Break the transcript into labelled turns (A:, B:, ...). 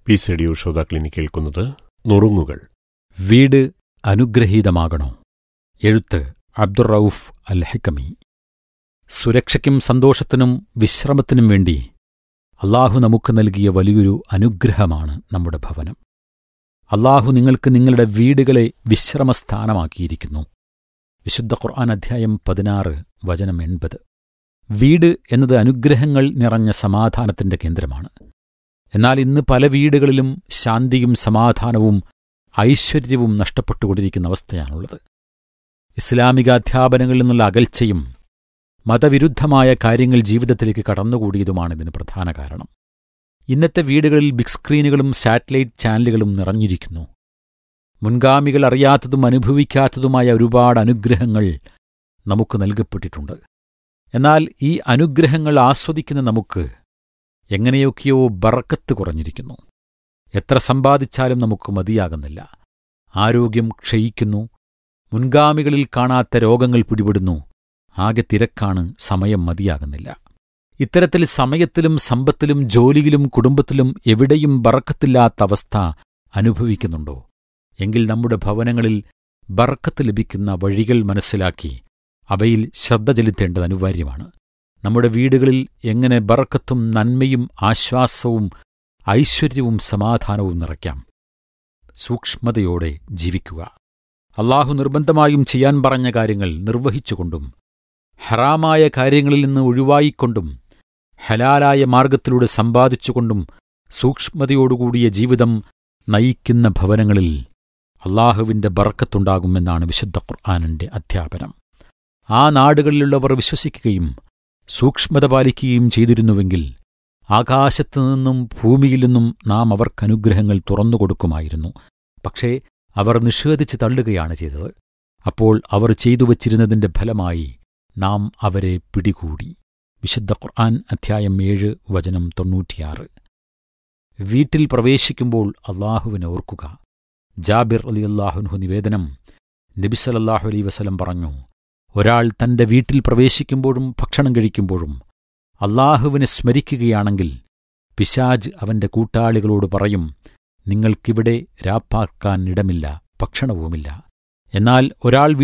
A: piece radio ശ്രോതാക്കളിനി കേൾക്കുന്നത് നുറുങ്ങുകൾ
B: വീട് അനുഗ്രഹീതമാകണോ എഴുത്ത് അബ്ദുർ റൌഫ് അൽ ഹക്കമി സുരക്ഷയ്ക്കും സന്തോഷത്തിനും വിശ്രമത്തിനും വേണ്ടി അള്ളാഹു നമുക്ക് നൽകിയ വലിയൊരു അനുഗ്രഹമാണ് നമ്മുടെ ഭവനം അള്ളാഹു നിങ്ങൾക്ക് നിങ്ങളുടെ വീടുകളെ വിശ്രമസ്ഥാനമാക്കിയിരിക്കുന്നു വിശുദ്ധ ഖുർആൻ അധ്യായം പതിനാറ് വചനം എൺപത് വീട് എന്നത് അനുഗ്രഹങ്ങൾ നിറഞ്ഞ സമാധാനത്തിന്റെ കേന്ദ്രമാണ് എന്നാൽ ഇന്ന് പല വീടുകളിലും ശാന്തിയും സമാധാനവും ഐശ്വര്യവും നഷ്ടപ്പെട്ടുകൊണ്ടിരിക്കുന്ന അവസ്ഥയാണുള്ളത് ഇസ്ലാമിക അധ്യാപനങ്ങളിൽ നിന്നുള്ള അകൽച്ചയും മതവിരുദ്ധമായ കാര്യങ്ങൾ ജീവിതത്തിലേക്ക് കടന്നുകൂടിയതുമാണ് ഇതിന് പ്രധാന കാരണം ഇന്നത്തെ വീടുകളിൽ ബിഗ് സ്ക്രീനുകളും സാറ്റലൈറ്റ് ചാനലുകളും നിറഞ്ഞിരിക്കുന്നു മുൻഗാമികൾ അറിയാത്തതും അനുഭവിക്കാത്തതുമായ ഒരുപാട് അനുഗ്രഹങ്ങൾ നമുക്ക് നൽകപ്പെട്ടിട്ടുണ്ട് എന്നാൽ ഈ അനുഗ്രഹങ്ങൾ ആസ്വദിക്കുന്ന നമുക്ക് എങ്ങനെയൊക്കെയോ ബറക്കത്ത് കുറഞ്ഞിരിക്കുന്നു എത്ര സമ്പാദിച്ചാലും നമുക്ക് മതിയാകുന്നില്ല ആരോഗ്യം ക്ഷയിക്കുന്നു മുൻഗാമികളിൽ കാണാത്ത രോഗങ്ങൾ പിടിപെടുന്നു ആകെ തിരക്കാണ് സമയം മതിയാകുന്നില്ല ഇത്തരത്തിൽ സമയത്തിലും സമ്പത്തിലും ജോലിയിലും കുടുംബത്തിലും എവിടെയും ബറക്കത്തില്ലാത്ത അവസ്ഥ അനുഭവിക്കുന്നുണ്ടോ എങ്കിൽ നമ്മുടെ ഭവനങ്ങളിൽ ബറക്കത്ത് ലഭിക്കുന്ന വഴികൾ മനസ്സിലാക്കി അവയിൽ ശ്രദ്ധ ചെലുത്തേണ്ടത് അനിവാര്യമാണ് നമ്മുടെ വീടുകളിൽ എങ്ങനെ ബറക്കത്തും നന്മയും ആശ്വാസവും ഐശ്വര്യവും സമാധാനവും നിറയ്ക്കാം സൂക്ഷ്മതയോടെ ജീവിക്കുക അള്ളാഹു നിർബന്ധമായും ചെയ്യാൻ പറഞ്ഞ കാര്യങ്ങൾ നിർവഹിച്ചുകൊണ്ടും ഹറാമായ കാര്യങ്ങളിൽ നിന്ന് ഒഴിവായിക്കൊണ്ടും ഹലാലായ മാർഗത്തിലൂടെ സമ്പാദിച്ചുകൊണ്ടും സൂക്ഷ്മതയോടുകൂടിയ ജീവിതം നയിക്കുന്ന ഭവനങ്ങളിൽ അള്ളാഹുവിന്റെ ബറക്കത്തുണ്ടാകുമെന്നാണ് വിശുദ്ധ ഖുർആാനിന്റെ അധ്യാപനം ആ നാടുകളിലുള്ളവർ വിശ്വസിക്കുകയും സൂക്ഷ്മത പാലിക്കുകയും ചെയ്തിരുന്നുവെങ്കിൽ ആകാശത്തു നിന്നും ഭൂമിയിൽ നിന്നും നാം അവർക്കനുഗ്രഹങ്ങൾ തുറന്നുകൊടുക്കുമായിരുന്നു പക്ഷേ അവർ നിഷേധിച്ച് തള്ളുകയാണ് ചെയ്തത് അപ്പോൾ അവർ ചെയ്തു വച്ചിരുന്നതിന്റെ ഫലമായി നാം അവരെ പിടികൂടി വിശുദ്ധ ഖുർആൻ അധ്യായം ഏഴ് വചനം തൊണ്ണൂറ്റിയാറ് വീട്ടിൽ പ്രവേശിക്കുമ്പോൾ അള്ളാഹുവിനെ ഓർക്കുക ജാബിർ അലി അള്ളാഹുൻഹു നിവേദനം നബിസലല്ലാഹു അലൈ വസലം പറഞ്ഞു ഒരാൾ തന്റെ വീട്ടിൽ പ്രവേശിക്കുമ്പോഴും ഭക്ഷണം കഴിക്കുമ്പോഴും അള്ളാഹുവിനെ സ്മരിക്കുകയാണെങ്കിൽ പിശാജ് അവന്റെ കൂട്ടാളികളോട് പറയും നിങ്ങൾക്കിവിടെ രാപ്പാർക്കാൻ ഇടമില്ല ഭക്ഷണവുമില്ല എന്നാൽ ഒരാൾ